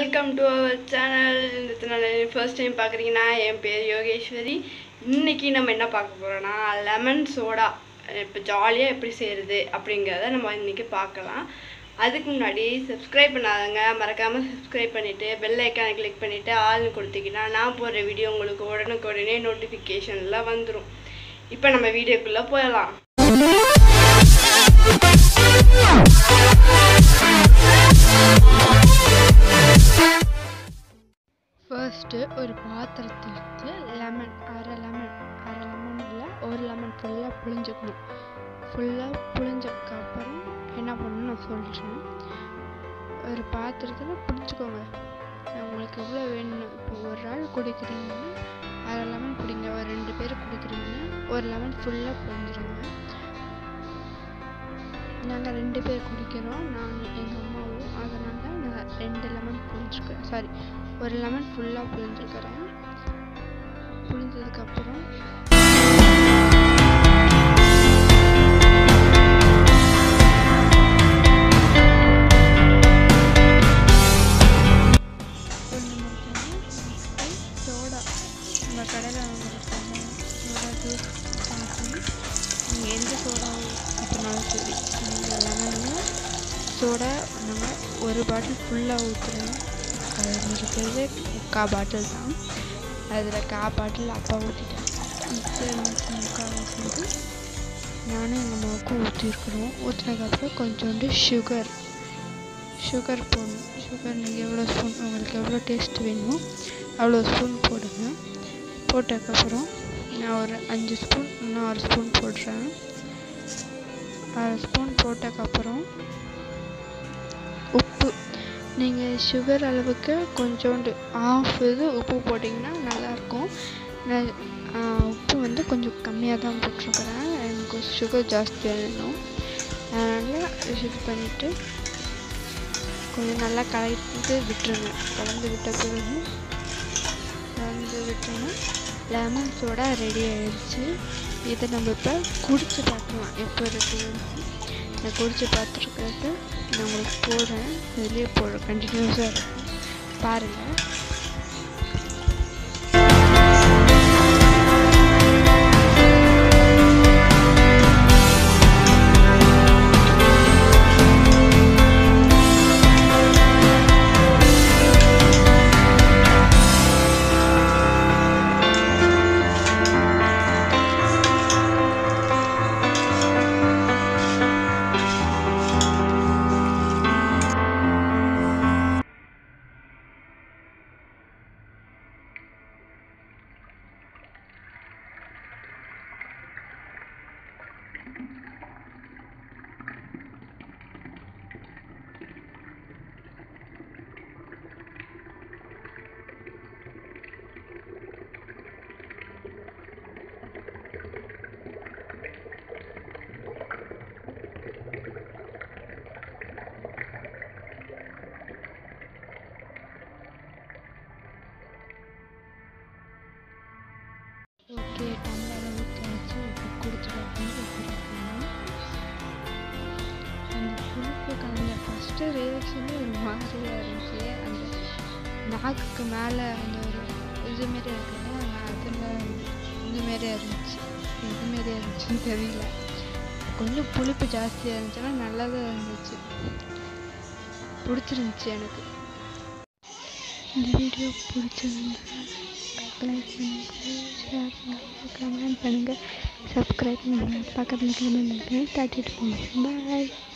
welcome to our channel இந்த channel first time பார்க்குறீங்கன்னா என் பேர் யோகேஸ்வரி இன்னைக்கு நம்ம என்ன பார்க்க போகிறோன்னா லெமன் சோடா இப்போ ஜாலியாக எப்படி செய்கிறது அப்படிங்கிறத நம்ம இன்றைக்கி பார்க்கலாம் அதுக்கு முன்னாடி சப்ஸ்கிரைப் பண்ணாதங்க மறக்காமல் சப்ஸ்கிரைப் பண்ணிவிட்டு பெல் ஐக்கானை கிளிக் பண்ணிவிட்டு ஆள்னு கொடுத்தீங்கன்னா நான் போடுற வீடியோ உங்களுக்கு உடனுக்குடனே நோட்டிஃபிகேஷனில் வந்துடும் இப்போ நம்ம வீடியோக்குள்ளே போயிடலாம் ஃபர்ஸ்ட்டு ஒரு பாத்திரத்தில் எடுத்து லெமன் அரை லெமன் அரை லெமனில் ஒரு லெமன் ஃபுல்லாக புழிஞ்சுக்கணும் ஃபுல்லாக புழிஞ்சதுக்கப்புறம் என்ன பண்ணணும் நான் சொல்கிறேன் ஒரு பாத்திரத்தில் புளிச்சுக்கோங்க உங்களுக்கு எவ்வளோ வேணும் இப்போ ஒரு ஆள் குடிக்கிறீங்கன்னா அரை லெமன் குடிங்க ஒரு ரெண்டு பேர் குடிக்கிறீங்கன்னா ஒரு லெமன் ஃபுல்லாக புழிஞ்சிருங்க நாங்கள் ரெண்டு பேர் குடிக்கிறோம் நான் எங்கள் அம்மாவும் அதனால் நான் ரெண்டு லெமன் புழிஞ்சுக்கிறேன் சாரி ஒரு லெமன் ஃபுல்லாக புழிஞ்சுக்கிறேன் புழிஞ்சதுக்கப்புறம் சோடா நம்ம கடையில் வாங்குற சோடா சோடா ஜூஸ் வாங்கி நீங்கள் எந்த சோடா ஊற்றினாலும் சரி இந்த லெமனில் சோடா நம்ம ஒரு பாட்டில் ஃபுல்லாக ஊற்றுறோம் அதில் இருக்கிறது முக்கால் பாட்டில் தான் அதில் கால் பாட்டில் அப்பா ஊற்றிட்டேன் மிச்சம் முக்கால் வந்து நானும் எங்கள் அம்மாவுக்கும் ஊற்றிருக்கிறோம் ஊற்றினதுக்கப்புறம் கொஞ்சோண்டு சுகர் சுகர் போடணும் சுகர் நீங்கள் எவ்வளோ ஸ்பூன் உங்களுக்கு எவ்வளோ டேஸ்ட் வேணுமோ அவ்வளோ ஸ்பூன் போடுங்க போட்டதுக்கப்புறம் நான் ஒரு அஞ்சு ஸ்பூன் இன்னும் ஆறு ஸ்பூன் போடுறேன் அரை ஸ்பூன் போட்டதுக்கப்புறம் உப்பு நீங்கள் சுகர் அளவுக்கு கொஞ்சோண்டு ஆஃப் இது உப்பு போட்டிங்கன்னா நல்லாயிருக்கும் நான் உப்பு வந்து கொஞ்சம் கம்மியாக தான் போட்டிருக்கிறேன் எனக்கு சுகர் ஜாஸ்தியாக வேணும் அதனால் இது பண்ணிவிட்டு கொஞ்சம் நல்லா கலந்து விட்டுருங்க கலந்து விட்ட பிறகு கலந்து விட்டோன்னா லெமன் சோடா ரெடி ஆயிடுச்சு இதை நம்ம இப்போ குடிச்சு பார்க்கலாம் எப்போ இருக்குன்னு நான் குடிச்சு பார்த்துருக்கிறது நான் உங்களுக்கு போடுறேன் இதுலேயே போடுறேன் கண்டினியூஸாக இருக்கும் பாருங்கள் ஓகே டம்ளர் ஊற்றி வச்சு இப்போ குடிச்சு பார்க்கணும் குடிக்கணும் அந்த புளிப்பு கலந்த ஃபஸ்ட்டு ரியாக்ஷனே ஒரு மாதிரியாக இருந்துச்சு அந்த நாக்குக்கு மேலே அந்த ஒரு இது மாரி இருக்குல்ல அதில் இந்த மாரியாக இருந்துச்சு எது மாரியாக இருந்துச்சுன்னு தெரியல கொஞ்சம் புளிப்பு ஜாஸ்தியாக இருந்துச்சுன்னா நல்லா தான் இருந்துச்சு பிடிச்சிருந்துச்சி எனக்கு இந்த வீடியோ பிடிச்சிருந்தா லைக் பண்ணுங்கள் ஷேர் பண்ணுங்கள் கமெண்ட் பண்ணுங்கள் சப்ஸ்கிரைப் பண்ணுங்கள் பக்கத்தில் கமெண்ட் பண்ணுங்கள் தட்டிட்டு போங்க பாய்